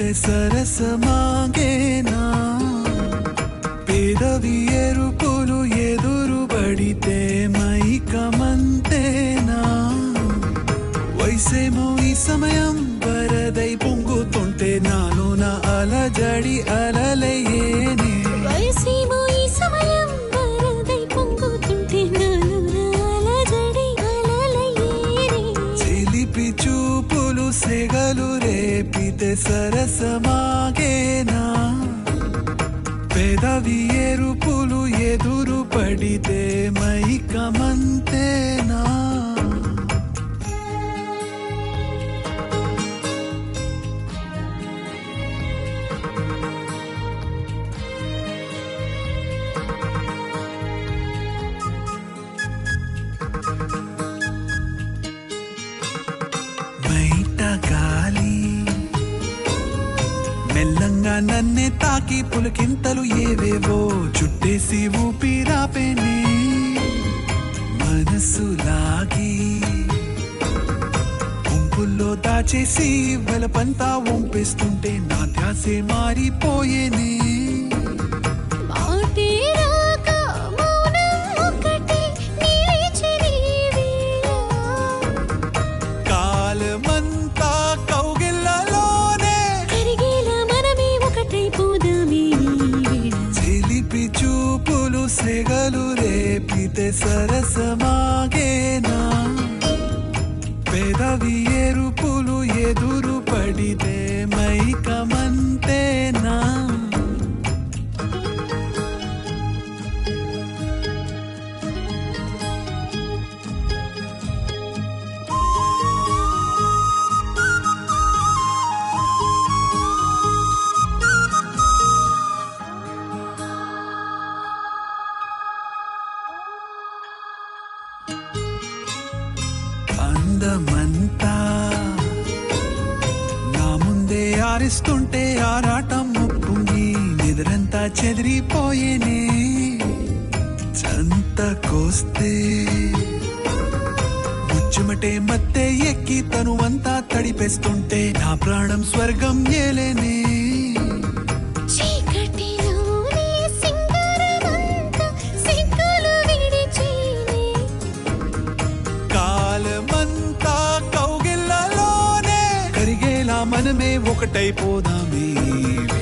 సరసమాగేనా పేదవి ఎరుపులు ఎదురు పడితే మైకమంతేనా వయసేమో ఈ సమయం వరదై పొంగుతుంటే నాలో నా అలజడి అలలయ్యేనే వయసేమో ఈ సమయం వరదై పొంగుతుంటే నాలో అలజడి అలలయేరే. చిలిపి చూపులు సెగలు రేపితే సరసమాగేనా పెదవి ఎరుపులు ఎదురు పడితే మైకమంతేనా బయట గాలి మెల్లంగా నన్నే తాకి పులకింతలు ఏవేవో చుట్టేసి ఊపిరాపేనే మనసు లాగి గుంపుల్లో దాచేసి వెలపంతా వంపేస్తుంటే నా ధ్యాసే మారిపోయేనే మాటే రాక మౌనం ఒకటే నిలిచి నీవేళ. కాలమంతా కౌగిళ్ళలోనే కరిగేలా మనమే ఒకటైపోదామే ఈ వేళ. చిలిపి చూపులు సెగలు రేపితే సరసమాగేనా పెదవి ఎరుపులు ఎదురు పడితే మైకమంతేనా అందమంతా నా ముందే ఆరిస్తుంటే ఆరాటం ముప్పుంగి నిద్రంతా చెదిరిపోయేనే చంతకొస్తే ముచ్చుమటే మత్తే ఎక్కి తను అంతా తడిపేస్తుంటే నా ప్రాణం స్వర్గం ఏలేనే చీకటిలోనే సింగారమంతా సిగ్గులు విడిచేనే. కాలమంతా కౌగిళ్ళలోనే కరిగేలా మనమే ఒకటైపోదామే